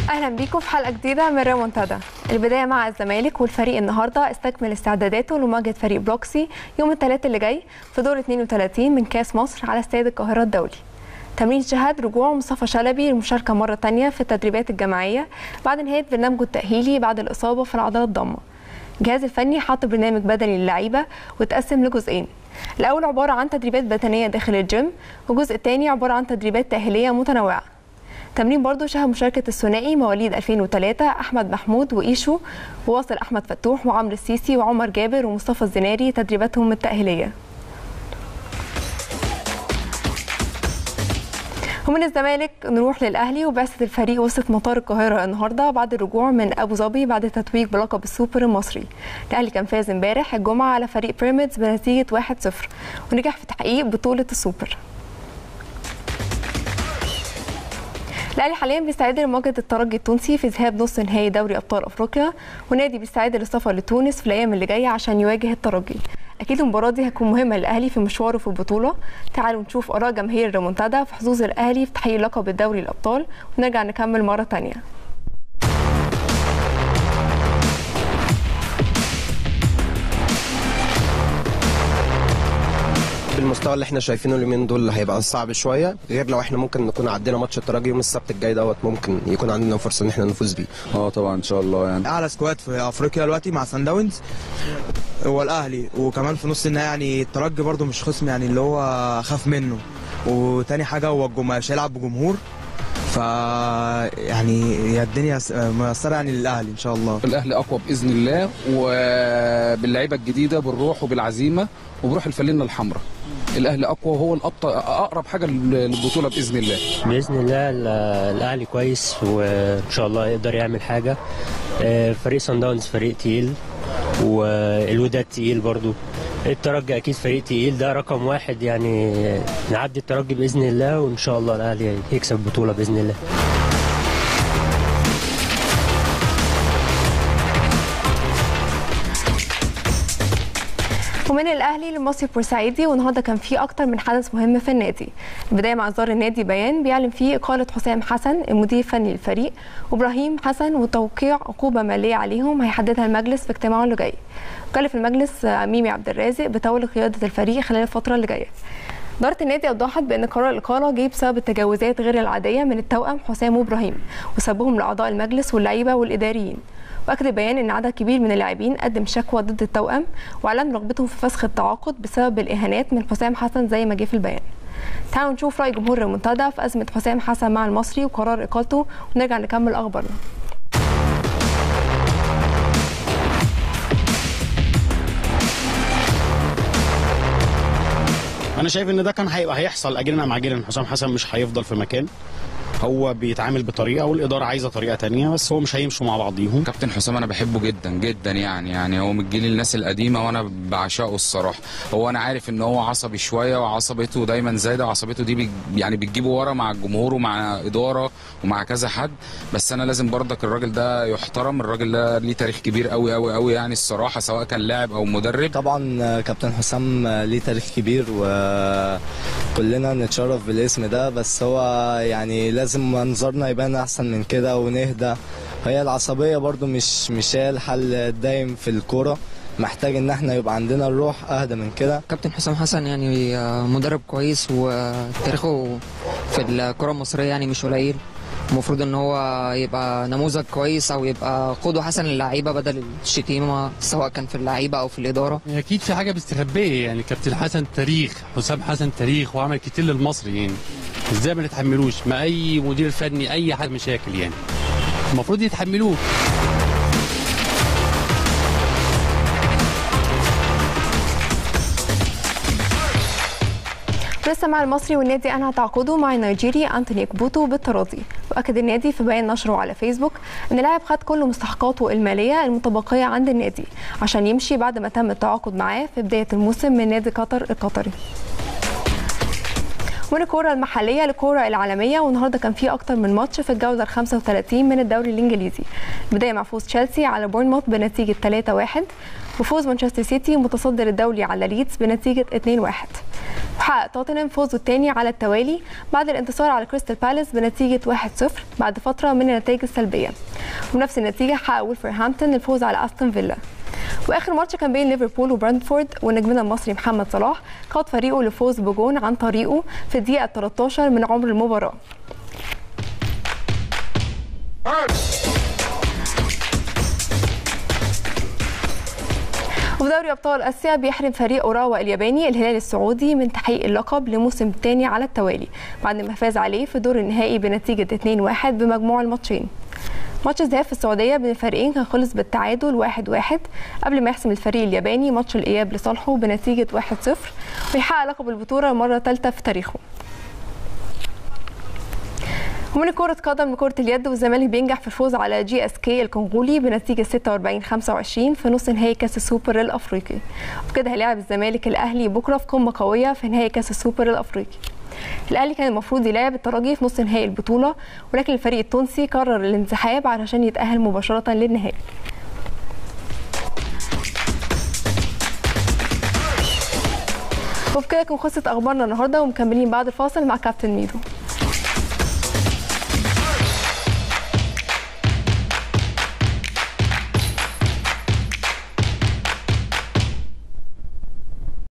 اهلا بيكم في حلقه جديده من ريمونتادا البدايه مع الزمالك والفريق النهارده استكمل استعداداته لمواجهه فريق بروكسي يوم الثلاث اللي جاي في دور 32 من كاس مصر على استاد القاهره الدولي تمرين شهد رجوع مصطفى شلبي للمشاركه مره تانية في التدريبات الجماعيه بعد نهايه برنامجه التاهيلي بعد الاصابه في العضله الضامه الجهاز الفني حط برنامج بدني للعيبه وتقسم لجزئين الاول عباره عن تدريبات بدنيه داخل الجيم والجزء الثاني عباره عن تدريبات تاهيليه متنوعه تمرين برضو شهد مشاركة الثنائي مواليد 2003 أحمد محمود وإيشو وواصل أحمد فتوح وعمرو السيسي وعمر جابر ومصطفى الزناري تدريباتهم التأهيلية ومن الزمالك نروح للأهلي وبعثة الفريق وصلت مطار القاهرة النهاردة بعد الرجوع من أبو ظبي بعد التتويج بلقب السوبر المصري الأهلي كان فاز امبارح الجمعة على فريق بيراميدز بنتيجة 1-0 ونجح في تحقيق بطولة السوبر الاهلي حاليا بيستعد لمواجهه الترجي التونسي في ذهاب نص نهائي دوري ابطال افريقيا ونادي بيستعد للسفر لتونس في الايام اللي جايه عشان يواجه الترجي اكيد المباراه دي هتكون مهمه للاهلي في مشواره في البطوله تعالوا نشوف اراء جماهير الريمونتادا في حظوظ الاهلي في تحقيق لقب الدوري الابطال ونرجع نكمل مره ثانيه بالمستوى اللي احنا شايفينه اليومين دول هيبقى صعب شويه غير لو احنا ممكن نكون عدينا ماتش الترجي يوم السبت الجاي دوت ممكن يكون عندنا فرصه ان احنا نفوز بيه اه طبعا ان شاء الله يعني اعلى سكواد في افريقيا دلوقتي مع سان داونز هو الاهلي وكمان في نص النهائي يعني الترجي برده مش خصم يعني اللي هو خاف منه وتاني حاجه هو الجمهور مش هيلعب بجمهور ف يعني هي الدنيا ميسره يعني للاهلي ان شاء الله الاهلي اقوى باذن الله وباللعيبه الجديده بالروح وبالعزيمه وبروح الفلينه الحمراء الاهلي اقوى وهو الابطا اقرب حاجه للبطوله باذن الله باذن الله الاهلي كويس وان شاء الله يقدر يعمل حاجه فريق سان داونز فريق تقيل والوداد تقيل برضو الترجي اكيد فريق تقيل ده رقم واحد يعني نعدي الترجي باذن الله وان شاء الله الاهلي يكسب البطوله باذن الله ومن الاهلي للمصري بورسعيدي والنهارده كان في اكتر من حدث مهم في النادي البدايه مع اصدار النادي بيان بيعلن فيه اقاله حسام حسن المدير الفني للفريق وابراهيم حسن وتوقيع عقوبه ماليه عليهم هيحددها المجلس في اجتماعه اللي جاي كلف المجلس ميمي عبد الرازق بتولي قياده الفريق خلال الفتره اللي جايه إدارة النادي أوضحت بأن قرار الإقالة جه بسبب التجاوزات غير العادية من التوأم حسام وإبراهيم وسبهم لأعضاء المجلس واللعيبة والإداريين واكد البيان ان عدد كبير من اللاعبين قدم شكوى ضد التوأم واعلن رغبتهم في فسخ التعاقد بسبب الاهانات من حسام حسن زي ما جه في البيان. تعالوا نشوف راي جمهور المنتدى في ازمه حسام حسن مع المصري وقرار اقالته ونرجع نكمل اخبارنا. انا شايف ان ده كان هيبقى هيحصل اجلنا مع اجلنا حسام حسن مش هيفضل في مكان هو بيتعامل بطريقه والاداره عايزه طريقه تانية بس هو مش هيمشوا مع بعضيهم كابتن حسام انا بحبه جدا جدا يعني يعني هو من جيل الناس القديمه وانا بعشقه الصراحه هو انا عارف ان هو عصبي شويه وعصبيته دايما زايده وعصبيته دي بي يعني بتجيبه ورا مع الجمهور ومع اداره ومع كذا حد بس انا لازم برضك الراجل ده يحترم الراجل ده ليه تاريخ كبير قوي قوي قوي يعني الصراحه سواء كان لاعب او مدرب طبعا كابتن حسام ليه تاريخ كبير وكلنا نتشرف بالاسم ده بس هو يعني لازم منظرنا يبان احسن من كده ونهدى هي العصبيه برضو مش مش هي الحل الدايم في الكوره محتاج ان احنا يبقى عندنا الروح اهدى من كده كابتن حسام حسن يعني مدرب كويس وتاريخه في الكره المصريه يعني مش قليل المفروض ان هو يبقى نموذج كويس او يبقى قدوه حسن للعيبه بدل الشتيمه سواء كان في اللعيبه او في الاداره اكيد في حاجه مستخبيه يعني كابتن حسن تاريخ حسام حسن تاريخ وعمل كتير للمصري يعني ازاي ما نتحملوش ما اي مدير فني اي حد مشاكل يعني المفروض يتحملوه لسه مع المصري والنادي انهى تعاقده مع النيجيري انتوني كبوتو بالتراضي واكد النادي في بيان نشره على فيسبوك ان اللاعب خد كل مستحقاته الماليه المتبقيه عند النادي عشان يمشي بعد ما تم التعاقد معاه في بدايه الموسم من نادي قطر القطري من الكرة المحلية للكرة العالمية والنهاردة كان في أكتر من ماتش في الجولة ال 35 من الدوري الإنجليزي بداية مع فوز تشيلسي على بورنموث بنتيجة 3-1 وفوز مانشستر سيتي متصدر الدوري على ليدز بنتيجة 2-1 وحقق توتنهام فوزه الثاني على التوالي بعد الانتصار على كريستال بالاس بنتيجة 1-0 بعد فترة من النتائج السلبية ونفس النتيجة حقق ولفرهامبتون الفوز على أستون فيلا واخر ماتش كان بين ليفربول وبراندفورد ونجمنا المصري محمد صلاح قاد فريقه لفوز بجون عن طريقه في الدقيقة 13 من عمر المباراة وفي دوري ابطال اسيا بيحرم فريق اوراوا الياباني الهلال السعودي من تحقيق اللقب لموسم تاني على التوالي بعد ما فاز عليه في دور النهائي بنتيجه 2-1 بمجموع الماتشين ماتش الذهاب في السعوديه بين الفريقين كان خلص بالتعادل 1-1 واحد واحد قبل ما يحسم الفريق الياباني ماتش الاياب لصالحه بنتيجه 1-0 ويحقق لقب البطوله المره الثالثه في تاريخه ومن كرة قدم لكرة اليد والزمالك بينجح في الفوز على جي اس كي الكونغولي بنتيجة 46 25 في نص نهائي كأس السوبر الأفريقي وبكده هيلاعب الزمالك الأهلي بكرة في قمة قوية في نهائي كأس السوبر الأفريقي الأهلي كان المفروض يلاعب الترجي في نص نهائي البطولة ولكن الفريق التونسي قرر الانسحاب علشان يتأهل مباشرة للنهائي وبكده تكون خلصت أخبارنا النهاردة ومكملين بعد الفاصل مع كابتن ميدو